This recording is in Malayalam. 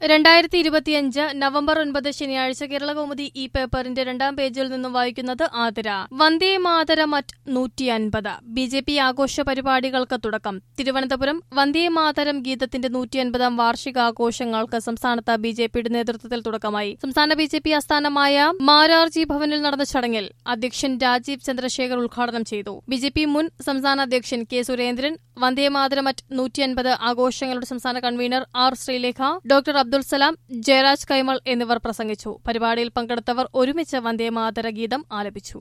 രണ്ടായിരത്തി ഇരുപത്തിയഞ്ച് നവംബർ ഒൻപത് ശനിയാഴ്ച കേരള കൗമുദി ഈ പേപ്പറിന്റെ രണ്ടാം പേജിൽ നിന്നും വായിക്കുന്നത് ആതിര വന്ദേ മാതരം അറ്റ് നൂറ്റി അൻപത് ബി ജെ പി ആഘോഷ പരിപാടികൾക്ക് തുടക്കം തിരുവനന്തപുരം വന്ദേ മാതരം ഗീതത്തിന്റെ നൂറ്റി അൻപതാം വാർഷികാഘോഷങ്ങൾക്ക് സംസ്ഥാനത്ത് ബി ജെ പിയുടെ നേതൃത്വത്തിൽ തുടക്കമായി സംസ്ഥാന ബി ജെ പി ആസ്ഥാനമായ മാരാർജി ഭവനിൽ നടന്ന ചടങ്ങിൽ അധ്യക്ഷൻ രാജീവ് ചന്ദ്രശേഖർ ഉദ്ഘാടനം ചെയ്തു ബി ജെ പി മുൻ സംസ്ഥാന അധ്യക്ഷൻ കെ സുരേന്ദ്രൻ വന്ദേ മാതരം അറ്റ് നൂറ്റി അൻപത് ആഘോഷങ്ങളുടെ സംസ്ഥാന convener R Sreelekha doctor Abdul Salam Jayaraj Kaimal എന്നിവർ പ്രസംഗിച്ചു പരിപാടിയിൽ പങ്കെടുത്തവർ ഒരുമിച്ച് വന്ദേ മാതര ഗീതം ആലപിച്ചു